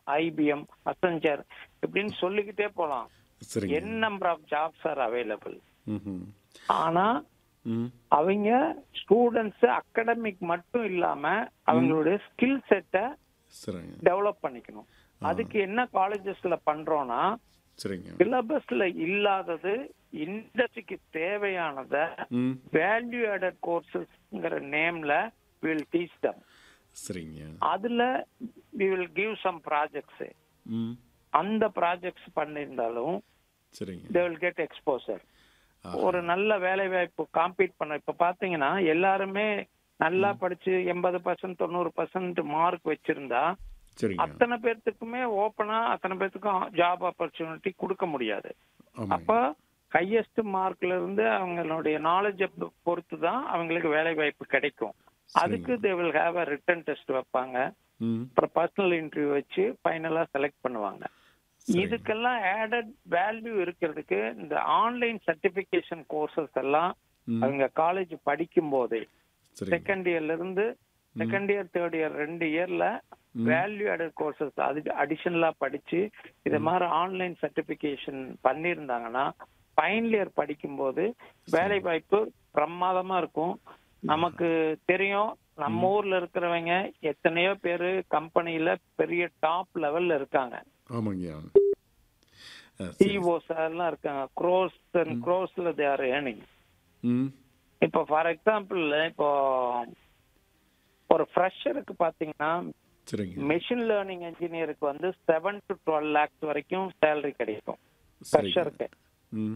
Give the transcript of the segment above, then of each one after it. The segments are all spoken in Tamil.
ஐபிஎம் அசெஞ்சர் இப்படின்னு சொல்லிக்கிட்டே போலாம் சரிங்க n number of jobs are available ம்ஹும். ஆனா ம் அவங்க ஸ்டூடெண்ட்ஸ் அகடமிக் மட்டும் இல்லாம அவங்களுடைய ஸ்கில் செட்டை சரிங்க டெவலப் பண்ணிக்கணும் அதுக்கு என்ன காலேஜஸ்ல பண்றோம்னா சரிங்க சிலபஸ்ல இல்லாதது இண்டஸ்ட்ரிக்கு தேவையானத ம் வேல்யூ ஆடட் கோர்சஸ்ங்கிற நேம்ல வில் டீச் தம் சரிங்க அதுல we will give some projects ம் அந்த ப்ராஜெக்ட்ஸ் பண்ணியிருந்தாலும் சரிங்க தே வில் கெட் எக்ஸ்போசர் ஒரு நல்ல வேலை வாய்ப்பு காம்பீட் பண்ண இப்ப பாத்தீங்கன்னா எல்லாருமே நல்லா படிச்சு எண்பது பர்சன்ட் தொண்ணூறு பர்சன்ட் மார்க் வச்சிருந்தா சரிங்க அத்தனை பேர்த்துக்குமே ஓப்பனா அத்தனை பேர்த்துக்கும் ஜாப் ஆப்பர்ச்சுனிட்டி கொடுக்க முடியாது ஆமாங்க அப்ப ஹையஸ்ட் மார்க்ல இருந்து அவங்களுடைய நாலேஜ பொறுத்து தான் அவங்களுக்கு வேலை வாய்ப்பு கிடைக்கும் அதுக்கு they will have a written test வைப்பாங்க ம் அப்புறம் பர்சனல் இன்டர்வியூ வச்சு ஃபைனலா செலக்ட் பண்ணுவாங்க இதுக்கெல்லாம் ஆடட் வேல்யூ இருக்கிறதுக்கு இந்த ஆன்லைன் சர்டிபிகேஷன் கோர்சஸ் எல்லாம் ம். அவங்க காலேஜ் படிக்கும் போதே சரிங்க செகண்ட் இயர்ல இருந்து செகண்ட் இயர் தேர்ட் இயர் ரெண்டு இயர்ல வேல்யூ ஆடட் கோர்சஸ் அது அடிஷனலா படிச்சு இது மாதிரி ஆன்லைன் சர்டிபிகேஷன் பண்ணியிருந்தாங்கன்னா ஃபைனல் இயர் படிக்கும்போது வேலை வாய்ப்பு பிரமாதமா இருக்கும் நமக்கு தெரியும் நம்ம ஊர்ல இருக்கிறவங்க எத்தனையோ பேரு கம்பெனில பெரிய டாப் லெவல்ல இருக்காங்க ஆமாங்கய்யா ஆ, சரி. சிஓஸ் எல்லாம் இருக்காங்க க்ரோஸ் அண்ட் க்ரோஸ்ல தே ஆர் ஏர்னிங் ம் இப்போ ஃபார் எக்ஸாம்பிள் இப்போ ஒரு ஃப்ரெஷருக்கு பாத்தீங்கன்னா சரிங்க மெஷின் லேர்னிங் இன்ஜினியருக்கு வந்து செவன் டு டுவெல் லேக்ஸ் வரைக்கும் சேலரி கிடைக்கும் சரிங்க ஃப்ரெஷருக்கு ம்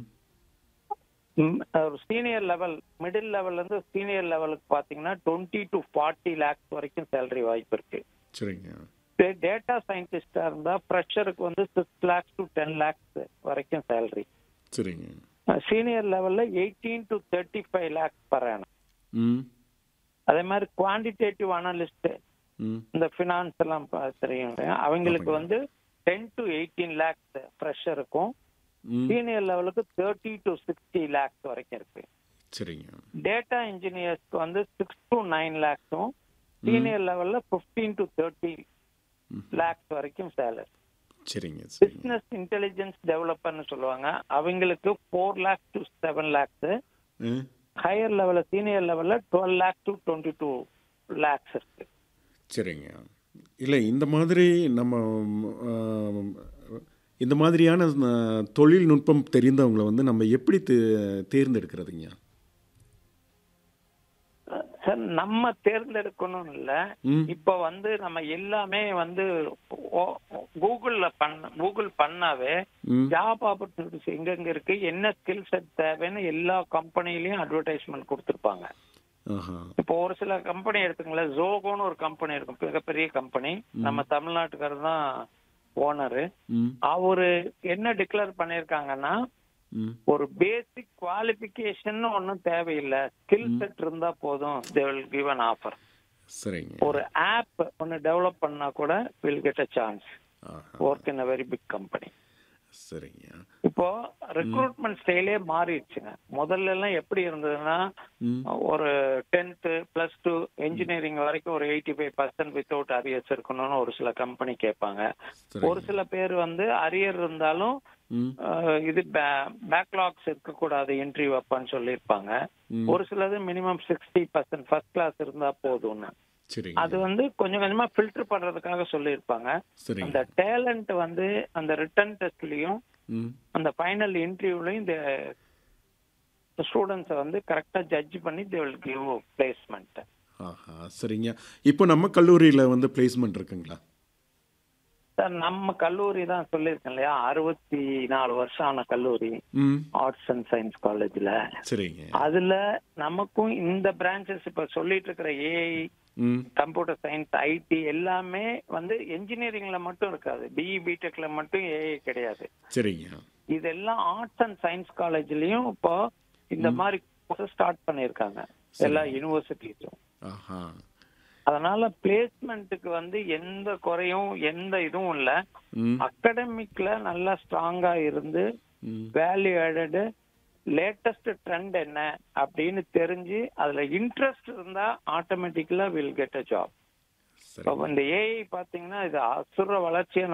ஒரு சீனியர் லெவல் மிடில் லெவல்ல இருந்து சீனியர் லெவலுக்கு பாத்தீங்கன்னா டுவெண்ட்டி டு ஃபார்ட்டி லேக்ஸ் வரைக்கும் சேலரி வாய்ப்பு இருக்கு சரிங்க டேட்டா சயின்டிஸ்டா இருந்தா ஃப்ரெஷருக்கு வந்து six lakhs to ten lakhs வரைக்கும் சேலரி சரிங்க சீனியர் லெவல்ல eighteen to thirty five lakhs per annum. ம் அதே மாதிரி குவான்டிடேட்டிவ் அனலிஸ்ட் ம் இந்த ஃபினான்ஸ் எல்லாம் பா- தெரியும் இல்லையா? அவங்களுக்கு ஆமாங்க. வந்து டென் டு எயிட்டீன் லேக்ஸ் ஃப்ரெஷருக்கும் ம் சீனியர் லெவலுக்கு தேர்ட்டி டு சிக்ஸ்டி லேக்ஸ் வரைக்கும் இருக்கு சரிங்க டேட்டா இன்ஜினியர்ஸ்க்கு வந்து சிக்ஸ் டு நைன் லேக்ஸும் சீனியர் லெவல்ல பிப்டீன் டு தேர்ட்டி லேக்ஸ் வரைக்கும் சேலரி சரிங்க சரிங்க பிசினஸ் இன்டெலிஜென்ஸ் டெவலப்பர்னு சொல்லுவாங்க அவங்களுக்கு four lakhs to seven lakhs ah, higher லெவல்ல சீனியர் லெவல்ல twelve lakhs to twenty two lakhs இருக்கு சரிங்க இல்லை இந்த மாதிரி நம்ம ஆம், இந்த மாதிரியான ஆ, தொழில்நுட்பம் தெரிந்தவங்களை வந்து நம்ம எப்படி தே- தேர்ந்தெடுக்கிறதுங்க சார் நம்ம தேர்ந்தெடுக்கணும் இல்ல ம் இப்ப வந்து நம்ம எல்லாமே வந்து ஓ- கூகுள்ல பண்ண கூகுள் பண்ணாவே ம் ஜாப் ஆப்பர்ச்சுனிட்டிஸ் எங்கெங்க இருக்கு என்ன ஸ்கில் செட் தேவைன்னு எல்லா கம்பெனிலயும் அட்வர்டைஸ்மெண்ட் கொடுத்துருப்பாங்க ஆஹா இப்போ ஒரு சில கம்பெனி எடுத்துங்களேன் ஜோகோன்னு ஒரு கம்பெனி இருக்கும் மிகப்பெரிய கம்பெனி நம்ம தமிழ்நாட்டுக்காரர் தான் ஓனரு ம் அவரு என்ன டிக்ளேர் பண்ணிருக்காங்கன்னா ம் ஒரு பேசிக் குவாலிபிகேஷன் ஒன்றும் தேவையில்லை ஸ்கில் செட் இருந்தா போதும் they will give an offer சரிங்க ஒரு ஆப் ஒன்னு டெவலப் பண்ணா கூட வில் கெட் அ சான்ஸ் ஆஹா work in a very big company சரிங்க இப்போ ரெக்ரூட்மெண்ட் ஸ்டைலே மாறிடுச்சுங்க முதல்ல எல்லாம் எப்படி இருந்ததுன்னா ம் ஒரு டென்த்து பிளஸ் டூ இன்ஜினியரிங் வரைக்கும் ஒரு eighty five percent without arrears இருக்கணும்னு ஒரு சில கம்பெனி கேட்பாங்க சரிங்க. ஒரு சில பேர் வந்து அரியர் இருந்தாலும் ம் அஹ், இது பேக்லாக்ஸ் இருக்கக்கூடாது என்ட்ரி வைப்பான்னு சொல்லியிருப்பாங்க ம். ஒரு சிலது minimum sixty percent first class இருந்தா போதும்னு சரிங்க அது வந்து கொஞ்சம் கொஞ்சமா ஃபில்டர் பண்றதுக்காக சொல்லியிருப்பாங்க சரிங்க அந்த டேலண்ட் வந்து அந்த ரிட்டன் டெஸ்ட்லயும் ம் அந்த ஃபைனல் இன்டர்வியூலையும் இந்த ஸ்டூடெண்ட்ஸை வந்து கரெக்டா ஜட்ஜ் பண்ணி தே வில் கிவ் பிளேஸ்மெண்ட் ஆஹா சரிங்க இப்போ நம்ம கல்லூரியில் வந்து பிளேஸ்மெண்ட் இருக்குங்களா சார் நம்ம கல்லூரி தான் சொல்லியிருக்கேன் இல்லையா அறுபத்தி நாலு வருஷம் ஆன கல்லூரி ம் ஆர்ட்ஸ் அண்ட் சயின்ஸ் காலேஜ்ல சரிங்க அதுல நமக்கும் இந்த பிரான்ச்சஸ் இப்ப சொல்லிட்டு இருக்கிற ஏஐ ம் கம்ப்யூட்டர் சயின்ஸ் ஐடி எல்லாமே வந்து என்ஜினியரிங்ல மட்டும் இருக்காது பிஇ பிடெக்ல மட்டும் ஏஐ கிடையாது சரிங்க இதெல்லாம் ஆர்ட்ஸ் அண்ட் சயின்ஸ் காலேஜ்லயும் இப்போ இந்த மாதிரி ஸ்டார்ட் பண்ணியிருக்காங்க எல்லா யூனிவர்சிட்டிஸும் ஆஹா அதனால பிளேஸ்மெண்ட்டுக்கு வந்து எந்த குறையும் எந்த இதுவும் இல்ல ம் அகடமிக்ல நல்லா ஸ்ட்ராங்கா இருந்து ம் வேல்யூ ஆடடு லேட்டஸ்ட் ட்ரெண்ட் என்ன அப்படின்னு தெரிஞ்சு அதுல இன்ட்ரெஸ்ட் இருந்தா ஆட்டோமேட்டிக்கலா வில் கெட் அ ஜாப் சரி இந்த ஏஐ பாத்தீங்கன்னா இது அசுர வளர்ச்சியை